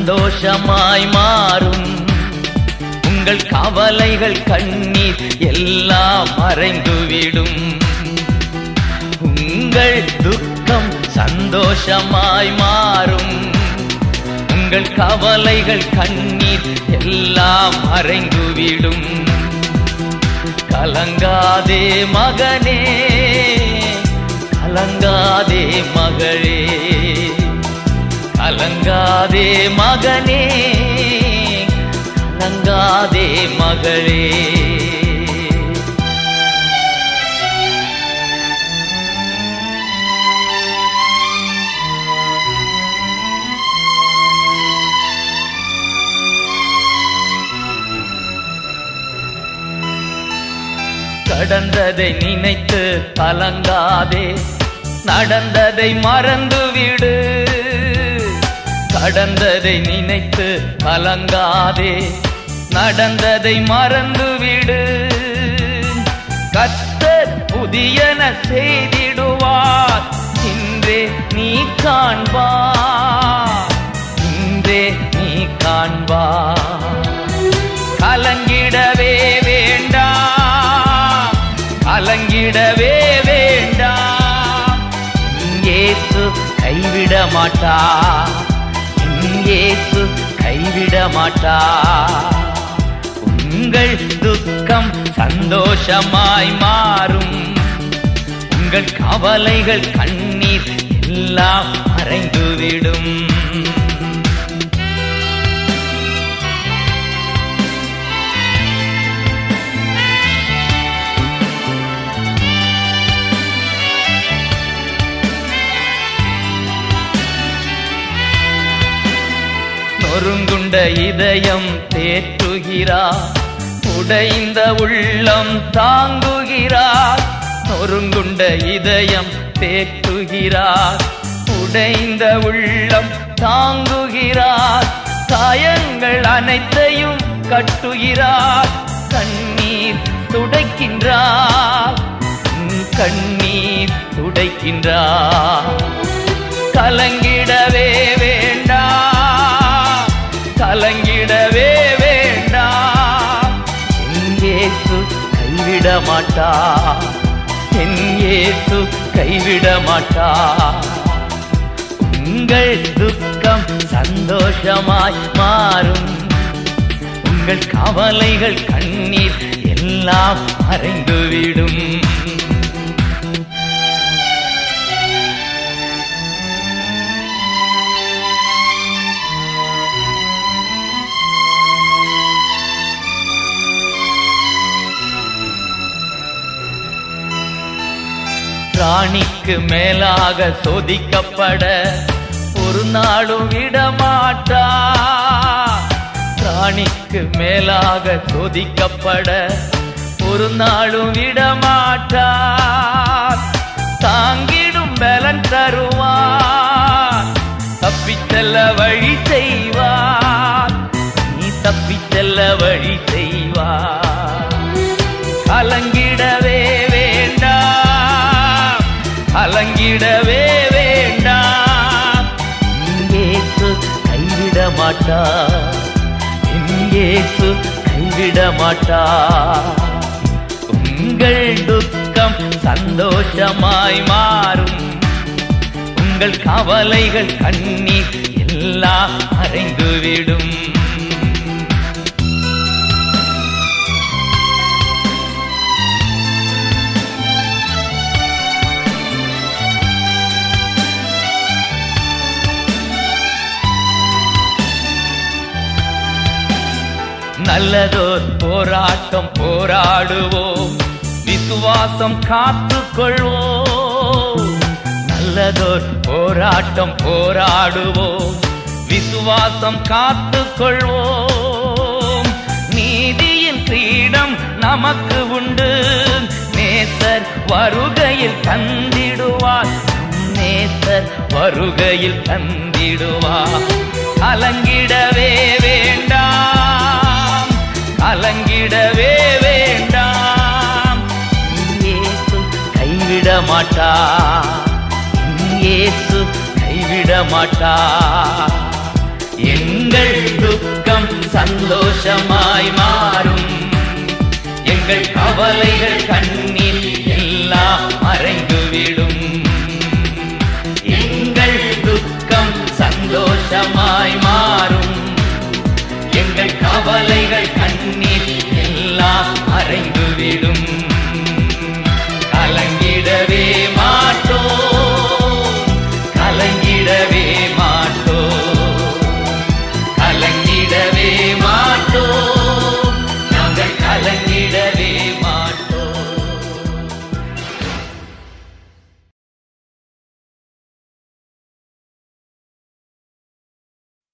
சந்தோஷமாய் மாறும் உங்கள் கவலைகள் கண்ணீர் எல்லாம் மறைந்துவிடும் உங்கள் துக்கம் சந்தோஷமாய் மாறும் உங்கள் கவலைகள் கண்ணீர் எல்லாம் மறைந்துவிடும் கலங்காதே மகனே கலங்காதே மகளே கலங்காதே மகனே கலங்காதே மகளே கடந்ததை நினைத்து கலங்காதே நடந்ததை மறந்துவிடு கடந்ததை நினைத்து கலங்காதே நடந்ததை மறந்துவிடு கத்தர் புதியன செய்திடுவார் இன்றே நீ காண்பார் இன்றே நீ காண்பார் கலங்கிடவே வேண்டாம் கலங்கிடவே வேண்டாம் இயேசு கைவிட மாட்டா இயேசு கைவிட மாட்டா உங்கள் துக்கம் சந்தோஷமாய் மாறும் உங்கள் கவலைகள் கண்ணீர் எல்லாம் மறைந்துவிடும் நொறுங்குண்ட இதயம் தேற்றுகிறார் உடைந்த உள்ளம் தாங்குகிறார் நொறுங்குண்ட இதயம் தேற்றுகிறார் உடைந்த உள்ளம் தாங்குகிறார் காயங்கள் அனைத்தையும் கட்டுகிறார் கண்ணீர் துடைக்கின்றார் உன் கண்ணீர் துடைக்கின்றார் கலங்கிடவே வேண்டாம் கலங்கிடவே வேண்டாம் என் இயேசு கைவிட மாட்டா என் இயேசு கைவிட மாட்டா உங்கள் துக்கம் சந்தோஷமாய் மாறும் உங்கள் கவலைகள் கண்ணீர் எல்லாம் மறைந்துவிடும் ராணிக்கு மேலாக சோதிக்கப்பட ஒரு நாளும் விடமாட்டா ராணிக்கு மேலாக சோதிக்கப்பட ஒரு நாளும் விடமாட்டா தாங்கிடும் பலன் தருவார் தப்பிச் செல்ல வழி செய்வார் நீ தப்பிச் செல்ல வழி செய்வார் கலங்கிடவே வேண்டாம் கலங்கிடவே வேண்டாம் இயேசு கைவிட மாட்டா இயேசு கைவிட மாட்டா உங்கள் துக்கம் சந்தோஷமாய் மாறும் உங்கள் கவலைகள் கண்ணீர் எல்லாம் மறைந்துவிடும் நல்லதோர் போராட்டம் போராடுவோம் விசுவாசம் காத்துக்கொள்வோம் நல்லதோர் போராட்டம் போராடுவோம் விசுவாசம் காத்துக்கொள்வோம் நீதியின் கிரீடம் நமக்கு உண்டு நேசர் வருகையில் தந்திடுவார் நம் நேசர் வருகையில் தந்திடுவார் கலங்கிடவே வேண்டாம் கலங்கிடவே வேண்டாம் இயேசு கைவிட மாட்டா இயேசு கைவிட மாட்டா எங்கள் சந்தோஷமாய் மாறும் எங்கள் கவலைகள் கண்ணீர் எல்லாம் மறைந்துவிடும் எங்கள் துக்கம் சந்தோஷமாய் மாறும் எங்கள் கவலைகள் கண்ணீர்